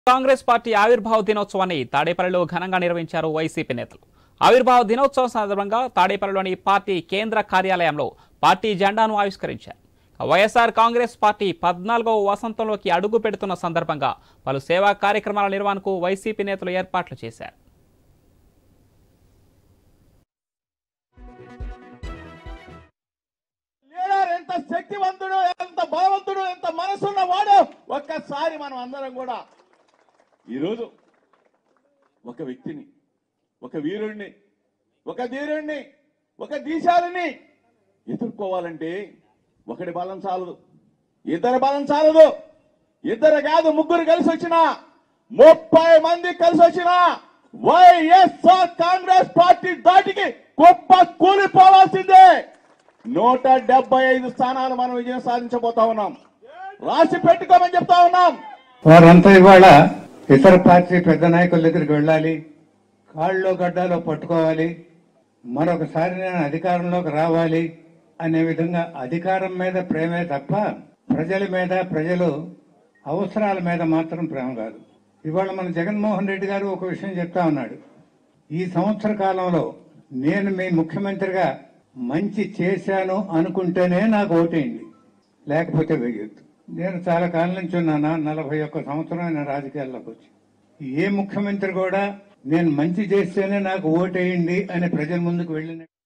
Congress party ఆవిర్భావ దినోత్సవాన్ని తాడేపల్లిలో ఘనంగా నిర్వహించారు వైసీపీ నేతలు ఆవిర్భావ దినోత్సవం సందర్భంగా తాడేపల్లిలోని పార్టీ కేంద్ర కార్యాలయంలో పార్టీ జెండాను ఆవిష్కరించారు వైఎస్ఆర్ కాంగ్రెస్ పార్టీ పద్నాలుగవ వసంతంలోకి అడుగు పెడుతున్న సందర్భంగా పలు సేవా కార్యక్రమాల నిర్వహణకు వైసీపీ నేతలు ఏర్పాట్లు చేశారు లీడర్ ఎంత శక్తివంతుడు ఎంత బలవంతుడు ఎంత మనసున్న వాడు ఒక్కసారి మనం అందరం కూడా ఈరోజు ఒక వ్యక్తిని ఒక వీరుణ్ణి ఒక ధీరుణ్ణి ఒక దీశాలని ఎదుర్కోవాలంటే ఒకటి బలం చాలదు ఇద్దరు బలం చాలదు ఇద్దరు కాదు ముగ్గురు కలిసి వచ్చిన ముప్పై మంది కలిసి వచ్చిన వైఎస్ఆర్ కాంగ్రెస్ పార్టీ దాటికి గొప్ప కూలిపోవాల్సిందే నూట డెబ్బై ఐదు స్థానాలు మనం విజయం సాధించబోతా ఉన్నాం రాసి పెట్టుకోమని చెప్తా ఉన్నాం వారంతా ఇవాళ ఇతర పార్టీ పెద్ద నాయకుల దగ్గరికి వెళ్ళాలి కాళ్ళలో గడ్డాలో పట్టుకోవాలి మరొకసారి నేను అధికారంలోకి రావాలి అనే విధంగా అధికారం మీద ప్రేమే తప్ప ప్రజల మీద ప్రజలు అవసరాల మీద మాత్రం ప్రేమ కాదు ఇవాళ మన జగన్మోహన్ రెడ్డి గారు ఒక విషయం చెప్తా ఉన్నాడు ఈ సంవత్సర కాలంలో నేను మీ ముఖ్యమంత్రిగా మంచి చేశాను అనుకుంటేనే నాకు ఓటేయండి లేకపోతే వేయొద్దు నేను చాలా కాలం నుంచి ఉన్నానా నలభై ఒక్క సంవత్సరం నేను రాజకీయాల్లోకి వచ్చి ఏ ముఖ్యమంత్రి కూడా నేను మంచి చేస్తేనే నాకు ఓటేయండి అని ప్రజల ముందుకు వెళ్ళిన